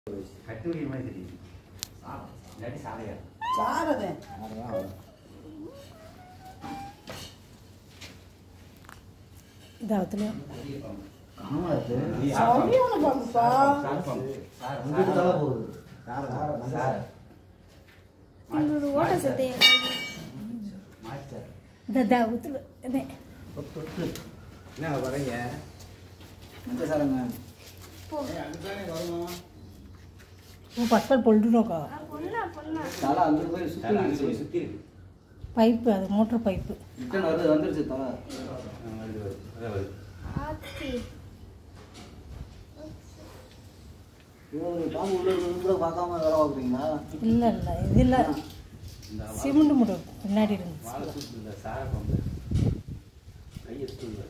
கட்டுரை மாதிரி தெரியுது சாலை இல்லாட்டி சாலையா சாரதே இதாவத்துலையும் சரியான பாம்புப்பா இன்னொரு ஓட்ட சத்தை இந்த இதாவத்துல இதே என்ன வரீங்க ஓ பஸ்பல் பொல்டுனோக்கா பொண்ணா பொண்ணா தலை அந்த போய் சுத்தி அங்கே இருந்துச்சு. போய் சுற்றி இருக்கு பைப்பு அது மோட்டர் பைப்பு ரிட்டர்ன் வருது வந்துருச்சு தலை ஆ, வருது வருது அதான் வருது ஆத்தி இவ்வளவு பாம்பு உள்ள இருக்கிறது கூட பார்க்காம வேலை பார்க்குறீங்களா இல்லை இல்லை இது இல்லை இந்த சிமெண்ட் மூட்டை பின்னாடி இருந்துச்சு வாழை சுற்று இந்த சாரை பம்பு கையை சுற்றுங்க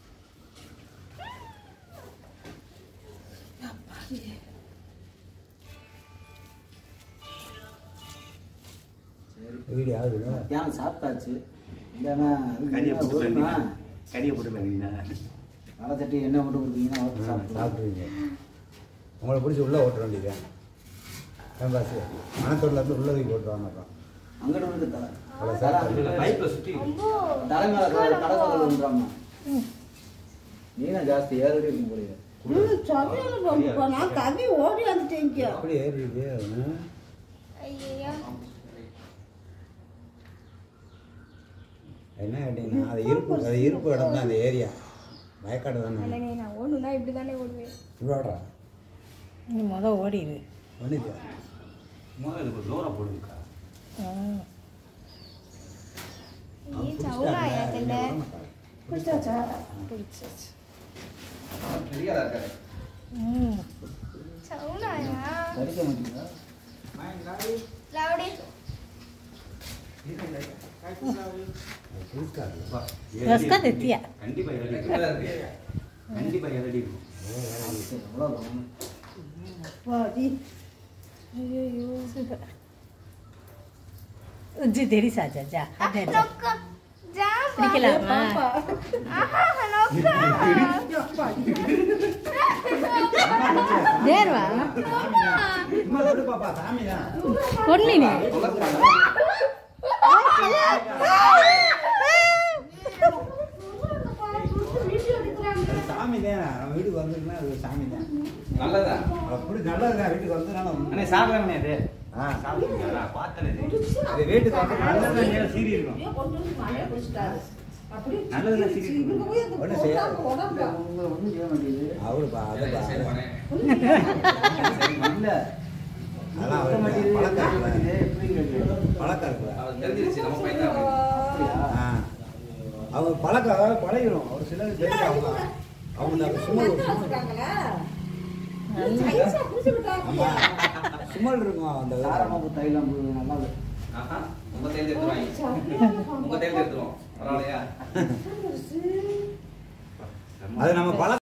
வீடியோ ஆகுது தியானம் சாப்பிட்டாச்சு இல்லைன்னா கறியை போட்டு ஒழுங்கா வாங்கினா கறியை போட்டு வாங்கினா வடை தட்டி எண்ணெய் மட்டும் கொடுத்தீங்கன்னா வறுத்து சாப்பிடலாம் சாப்பிட்ருவீங்க உங்களை பிடிச்சி உள்ளே ஓட்டுற வேண்டியது கேம்பாஸு மனத்தோட்டில் இருந்து உள்ளே தூக்கி போட்டுருவாங்க அப்புறம் அங்கிட்ட வந்து தலை அவ்வளோ தலை சாப்பிட்டு அங்கிட்டு பைப்பில் சுற்றி ரொம்ப தலை மேல கடற்கடல் வந்துடாமா நீனா ஜாஸ்தி ஏறடி இருக்கும் போலீங்க ம், சரியான பாம்புப்பா நான் கவி ஓடி வந்துட்டேன் இங்க அப்படி ஏறிடுது ம். ஐயா என்ன கேட்டீங்கன்னா அது இருப்பு அது இருப்பு இடம் தான் அந்த ஏரியா வயக்காடு தானே அண்ணனே நான் ஓடுனா இப்படி தானே ஓடுவேன் இவ்வளோடா நீ மொதல் ஓடிடு ஒன்றுக்கு முதல்ல இதுக்கு தூரம் போடுங்கக்கா ஆ ஏ சவுனாயா தெண்டை பிடிச்சாச்சா பிடிச்சாச்சு பெரியாரா இருக்காரு ம் சவுனாயா கடிக்க மாட்டீங்களா லவுடி வா, ரஸ்கா தெத்தியா கண்டிப்பா எரடி இருக்கும். கண்டிப்பா எரடி இருக்கும் சரி அவ்வளோதான் வாடி ஐயோ சூப்பர் ஜி தெரிசா ஜா ஜா அதே ஜா நொக்க ஜாம்பா பிடிக்கலாமா ஆஹா நொக்க நேர்வா பாப்பா சாமி தான் பொன்னினே சாமி தான் நம்ம வீட்டுக்கு வந்துருக்குன்னா அது சாமி தான் நல்லதா அப்படி நல்லது தான் வீட்டுக்கு வந்துனாலும் அண்ணே சாப்பிடாமண்ணே அது ஆ சாப்பிடுங்க பார்த்தனே அது வீட்டுக்கு வந்து நல்லது நல்லதான் நேரம் சீரி இருக்கும் அப்படியே கொண்டு வந்து மழையை பிடிச்சிட்டாரு அப்படி நல்லதுதான் சரி. இவங்க போய் அந்த ஒண்ணும் செய்யாது. போட்டாங்க உடம்பா உங்களை ஒன்றும் செய்ய மாட்டேங்குது அவளுப்பா அதுப்பா இல்லை அதான் அவருக்கு பழக்கம் இருக்குல்ல பழக்கம் இருக்குல்ல ஆ அவங்க பழக்கம் அதாவது பழகிடும் அவர் சிலர் தெரியும் அவங்க அவங்க அந்த சுமல் சுமல் இருக்காங்களா நல்ல ஐசா புடிச்சு விட்டாங்க ஆமா சுமல் இருக்கும் அந்த காரமாக தைலம் நல்லா ஆஹா